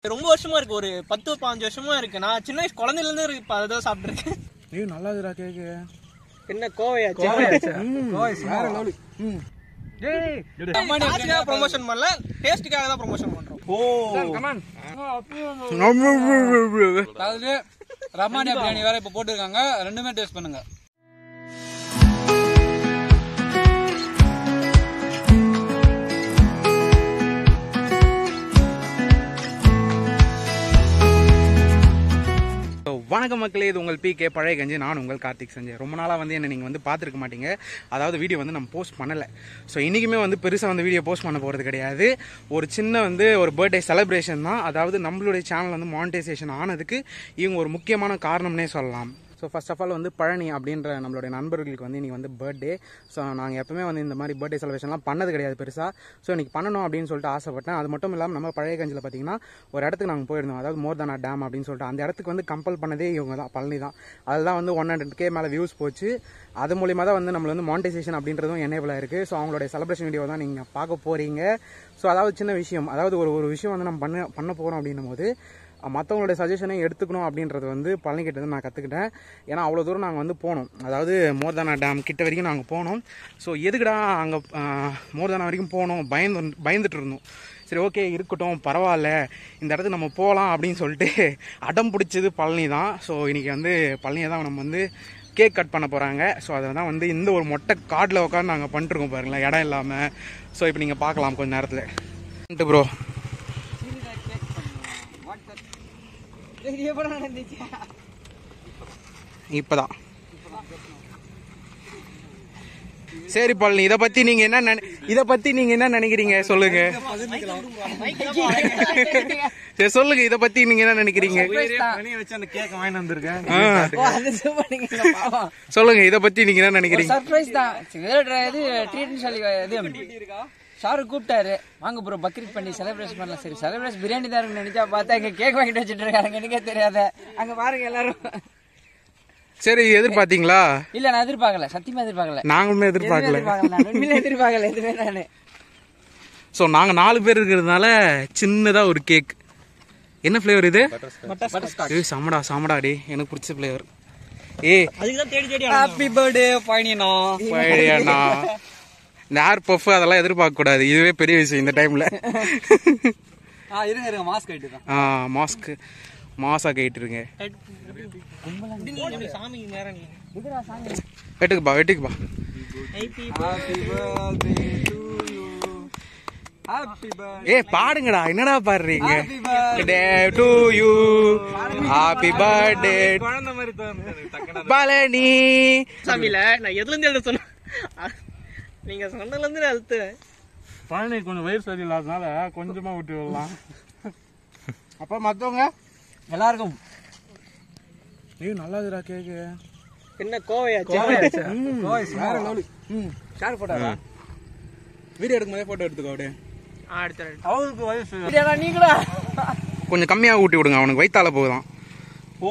ரொம்ப வருஷமா இருக்கு ஒரு பத்து பாஞ்சு வருஷமா இருக்கு நான் சின்ன வயசு குழந்தையில இருந்து இருக்கு இப்ப அதான் சாப்பிட்டுருக்கேன் ஐயோ நல்லா இருக்குடா கேக்கு என்ன கோவையாச்சு காசுக்காக ப்ரொமோஷன் பண்ணல டேஸ்ட்டுக்காக தான் ப்ரொமோஷன் பண்றோம் அதாவது ரமானியா பிரியாணி வேற இப்ப போட்டுருக்காங்க ரெண்டுமே டேஸ்ட் பண்ணுங்க So, வணக்கம் மக்களே இது உங்கள் பிகே பழைய கஞ்சி நான் உங்கள் கார்த்திக் சஞ்சய் ரொம்ப நாளாக வந்து என்ன நீங்கள் வந்து பார்த்துருக்க மாட்டீங்க அதாவது வீடியோ வந்து நம்ம போஸ்ட் பண்ணலை ஸோ இன்றைக்குமே வந்து பெருசாக வந்து வீடியோ போஸ்ட் பண்ண போகிறது கிடையாது ஒரு சின்ன வந்து ஒரு பர்த்டே செலிப்ரேஷன் தான் அதாவது நம்மளுடைய சேனல் வந்து மானிட்டைசேஷன் ஆனதுக்கு இவங்க ஒரு முக்கியமான காரணம்னே சொல்லலாம் ஸோ ஃபர்ஸ்ட் ஆஃப் ஆல் வந்து பழனி அப்படின்ற நம்மளுடைய நண்பர்களுக்கு வந்து இன்றைக்கி வந்து பர்த்டே ஸோ நாங்கள் எப்பவுமே வந்து இந்த மாதிரி பர்த்டே செலிப்ரேஷன்லாம் பண்ணது கிடையாது பெருசாக ஸோ இன்றைக்கி பண்ணணும் அப்படின்னு சொல்லிட்டு ஆசைப்பட்டேன் அது மட்டும் இல்லாமல் நம்ம பழைய கஞ்சியில் பார்த்தீங்கன்னா ஒரு இடத்துக்கு நாங்கள் போயிருந்தோம் அதாவது மோர்தானா டேம் அப்படின்னு சொல்லிட்டு அந்த இடத்துக்கு வந்து கம்பல் பண்ணதே இவங்க தான் பழனி தான் அதுதான் வந்து ஒன் ஹண்ட்ரட் கே மேலே வியூஸ் போச்சு அது மூலியமாக தான் வந்து நம்மள வந்து மானிட்டைசேஷன் அப்படின்றதும் எனேபிள் ஆயிருக்கு ஸோ அவங்களுடைய செலிப்ரேஷன் வீடியோ தான் நீங்கள் பார்க்க போகிறீங்க ஸோ அதாவது சின்ன விஷயம் அதாவது ஒரு ஒரு விஷயம் வந்து நம்ம பண்ண பண்ண போகிறோம் அப்படின்னும் போது மற்றவங்களுடைய சஜஷனை எடுத்துக்கணும் அப்படின்றது வந்து பழனிக்கிட்ட இருந்து நான் கற்றுக்கிட்டேன் ஏன்னா அவ்வளோ தூரம் நாங்கள் வந்து போனோம் அதாவது மோர்தானா டேம் கிட்ட வரைக்கும் நாங்கள் போனோம் ஸோ எதுக்குடா அங்கே மோர்தானா வரைக்கும் போனோம் பயந்து பயந்துட்டு இருந்தோம் சரி ஓகே இருக்கட்டும் பரவாயில்ல இந்த இடத்துக்கு நம்ம போகலாம் அப்படின்னு சொல்லிட்டு அடம் பிடிச்சது பழனி தான் ஸோ இன்றைக்கி வந்து பழனியை தான் நம்ம வந்து கேக் கட் பண்ண போகிறாங்க ஸோ அதை தான் வந்து இந்த ஒரு மொட்டை காட்டில் உட்காந்து நாங்கள் பண்ணிட்டுருக்கோம் பாருங்களேன் இடம் இல்லாமல் ஸோ இப்போ நீங்கள் பார்க்கலாம் கொஞ்ச நேரத்தில் ப்ரோ இப்பதான் சரி பழனி இத பத்தி நீங்க என்ன நினை- இத பத்தி நீங்க என்ன நினைக்கிறீங்க சொல்லுங்க சரி சொல்லுங்க இத பத்தி நீங்க என்ன நினைக்கிறீங்க வச்சு அந்த கேக் வாங்கி வந்திருக்கேன் ஆ. சொல்லுங்க இத பத்தி நீங்க என்ன நினைக்கிறீங்க சர்ப்ரைஸ் தான் வேற இது ட்ரீட்னு சொல்லி இது ஷாருக் கூப்பிட்டாரு வாங்க ப்ரோ பக்ரீத் பண்ணி செலிப்ரேஷன் பண்ணலாம் சரி செலிப்ரேஷன் பிரியாணி தான் இருக்குன்னு நினைச்சா பார்த்தா இங்க கேக் வாங்கிட்டு வச்சுட்டு இருக்காங்க எனக்கே தெரியாத அங்க பாருங்க எல்லாரும் சரி எதிர்பார்த்தீங்களா இல்ல நான் எதிர்பார்க்கல சத்தியமா எதிர்பார்க்கல நாங்களுமே எதுவுமே எதிர்பார்க்கல எதிர்பார்க்கல நான் உண்மையிலே எதிர்பார்க்கல எதுவுமே நானு ஸோ நாங்க நாலு பேர் இருக்கிறதுனால சின்னதா ஒரு கேக் என்ன ஃப்ளேவர் இது ஏய் சாமடா சாமடா டே எனக்கு பிடிச்ச ஃப்ளேவர் ஏய் அதுக்கு தான் தேடி தேடி ஹாப்பி பர்த்டே பழனினா பழையண்ணா இந்த ஏர் பஃப் அதெல்லாம் எதிர்பார்க்க கூடாது இதுவே பெரிய விஷயம் இந்த டைம்ல ஆ இருங்க இருங்க மாஸ்க் ஆயிட்டு தான் ஆ மாஸ்க் மாசா கேட்டுருங்க அடிச்சு சாமி நேரம் நீ வெட்டுக்குப்பா வெட்டுக்குப்பா happy birthday to you happy birthday ஏ பாடுங்கடா என்னடா பாடுறீங்க day to you happy birthday குழந்தை மாதிரி தான் பழனி சாமியில நான் எதுல இருந்து எழுத சொன்னேன் நீங்க சொன்னதுல இருந்து நான் அழுத்துவேன் பழனி கொஞ்சம் வயிறு சரியில்லாதனால கொஞ்சமா விட்டு விடலாம் அப்ப மத்தவங்க எல்லாருக்கும் ஐயோ நல்லா இருக்குடா கேக்கு என்ன கோவையாச்சு வேற லெவலு ம் ஷேர் போட்டாரா வீடியோ எடுக்கும்போதே போட்டோ எடுத்துக்கோ அப்படியே அடுத்த அவருக்கு வயசு நீங்களா கொஞ்சம் கம்மியாக ஊட்டி விடுங்க அவனுக்கு வயித்தால போகுதான் ஓ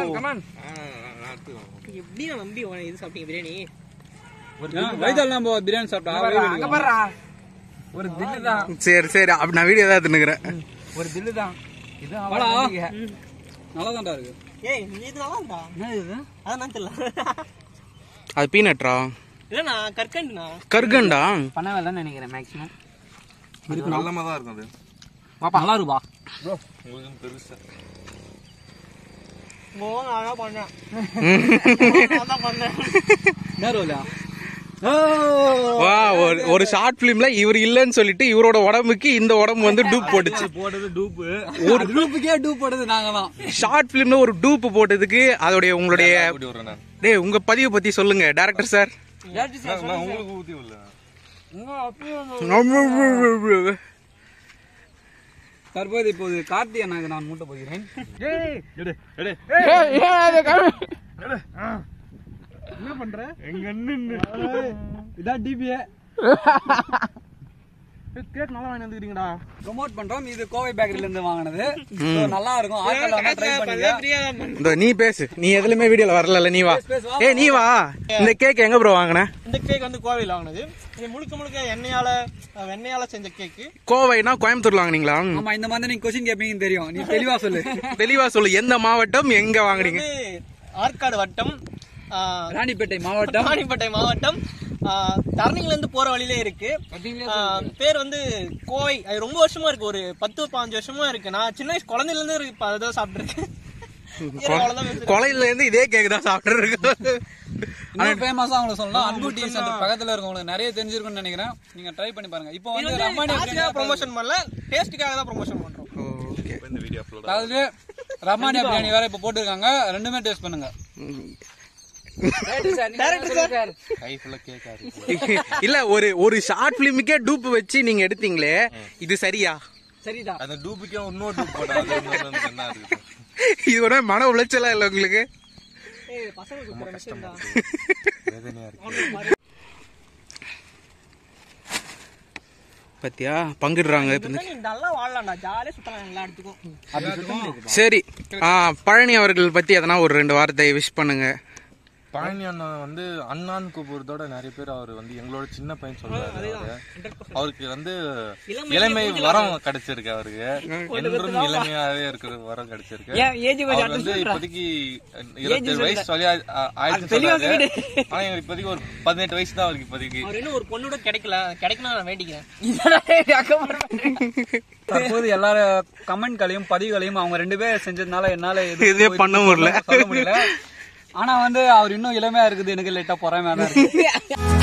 எப்படி நான் நம்பி உன இது சாப்பிட்டீங்க பிரியாணி வயிற்றால் நம்ம பிரியாணி சாப்பிட்டா அங்க பாருடா ஒரு தில்லு தான் சரி சரி அப்படி நான் வீடியோ தான் தின்னுக்கிறேன் ஒரு தில்லு தான் இது வாடா. அவன் நல்லா தான்டா இருக்கு ஏய் இது நல்லா இருந்தா அதான் நான் தெரியல அது பீனட்ரா இல்லண்ணா கற்கண்டுண்ணா கர்கண்டா பண்ண வேலை நினைக்கிறேன் மேக்ஸிமம் நல்லமா தான் இருக்கும் அது பாப்பா நல்லா இருப்பா உங்களுக்கு பெருசா போங்க அதான் பண்ணேன் அதான் பண்ணேன் நேரம் வா ஒரு ஒரு ஷார்ட் பிலிம்ல இவர் இல்லைன்னு சொல்லிட்டு இவரோட உடம்புக்கு இந்த உடம்பு வந்து டூப் போட்டுச்சு போட்டது டூப்பு ஒரு குரூப்புக்கே டூ போட்டது நாங்க தான் ஷார்ட் பிலிம்ல ஒரு டூப் போட்டதுக்கு அதோடைய உங்களுடைய ஊட்டி விடுறேன் நான். டேய் உங்க பதிவை பத்தி சொல்லுங்க டேரக்டர் சார் நான் நான் உங்களுக்கு ஊத்தி விடல தற்போது இப்போது கார்த்தி அண்ணாக்கு நான் மூட்ட போகிறேன் எடு எடு என்ன பண்ற எங்க அண்ணன் இதான் டிபிஏ கேக் நல்லா வாங்கி வந்துக்கிறீங்கடா ப்ரோமோட் பண்றோம் இது கோவை பேக்கரில இருந்து வாங்கினது So, நல்லா இருக்கும் ஆட்கள் வந்து ட்ரை பண்ணுங்க ஃப்ரீயா தான் பண்ணு. இந்த நீ பேசு நீ எதுலயுமே வீடியோல வரல நீ வா ஏ நீ வா இந்த கேக் எங்க ப்ரோ வாங்கின இந்த கேக் வந்து கோவையில் வாங்கினது இது முழுக்க முழுக்க எண்ணெயால அஹ், வெண்ணெயால செஞ்ச கேக்கு கோவைனா கோயம்புத்தூர்ல வாங்குனீங்களா ஆமா இந்த மாதிரி நீங்க கொஸ்டின் கேப்பீங்கன்னு தெரியும் நீ தெளிவா சொல்லு தெளிவா சொல்லு எந்த மாவட்டம் எங்க வாங்குறீங்க வந்து ஆற்காடு வட்டம் ஆஹ், ராணிப்பேட்டை மாவட்டம் ராணிப்பேட்டை மாவட்டம் ஆஹ், தரணில இருந்து போற வழியிலே இருக்கு ஆஹ், பேர் வந்து கோவை அது ரொம்ப வருஷமா இருக்கு ஒரு பத்து பாஞ்சு வருஷமா இருக்கு நான் சின்ன வயசு குழந்தையில இருந்து இருக்கு இப்ப அதான் சாப்பிட்டுருக்கேன் கொலையில இருந்து இதே கேக் தான் சாப்பிட்டு இருக்கு இன்னும் ஃபேமஸா உங்களுக்கு சொல்லலாம் அன்பு டீ சென்டர் பக்கத்துல இருக்கு உங்களுக்கு நிறைய தெரிஞ்சிருக்கும்னு நினைக்கிறேன் நீங்க ட்ரை பண்ணி பாருங்க இப்போ வந்து ரமானியா பிரியாணி ப்ரொமோஷன் பண்ணல டேஸ்ட்டுக்காக தான் ப்ரொமோஷன் பண்றோம் ஓகே அதாவது ரமானியா பிரியாணி வேற இப்ப போட்டிருக்காங்க ரெண்டுமே டேஸ்ட் பண்ணுங்க இல்ல ஒரு ஒரு ஷார்ட் பிலிமுக்கே டூப் வச்சு நீங்க எடுத்தீங்களே இது சரியா சரிதான் அந்த டூப்புக்கே இன்னொரு டூப் போட்டா அது இன்னொரு வந்து என்ன இருக்குது இது ஒரு மன உளைச்சலா இல்ல உங்களுக்கு வேதனையா இருக்கு பத்தியா பங்கிடுறாங்க இப்ப இந்த- நீ நல்லா வாழலாம்டா ஜாலியா சுத்தலாம் எல்லா இடத்துக்கும் சரி ஆ, பழனி அவர்கள் பத்தி எதனா ஒரு ரெண்டு வார்த்தை விஷ் பண்ணுங்க பழனி அண்ணா வந்து அண்ணான்னு கூப்பிடுறதோட நிறைய பேர் அவர் வந்து எங்களோட சின்ன பையன் சொல்றாரு அவரு. அவருக்கு வந்து இளமை வரம் கிடைச்சிருக்கு அவருக்கு என்றும் இளமையாவே இருக்கிற வரம் கிடைச்சிருக்கு ஏன் ஏஜ் அவர் வந்து இப்போதைக்கு இருபத்தேழு வயசு சொல்லி ஆ- ஆ- ஆயிடுச்சு சொல்றாரு. ஆனா எங்களுக்கு இப்போதைக்கு ஒரு பதினெட்டு வயசு தான் அவருக்கு இப்போதைக்கு அவர் இன்னும் ஒரு பொண்ணோட கிடைக்கல கிடைக்கணும் நான் வேண்டிக்கிறேன் தற்போது எல்லார கமெண்ட்களையும் பதிவுகளையும் அவங்க ரெண்டு பேர் செஞ்சதுனால என்னால எதுவும் இதே பண்ண முடியல. சொல்ல முடியல ஆனா வந்து அவர் இன்னும் இளமையா இருக்குது எனக்கு லைட்டா பொறாமையா தான் இருக்கு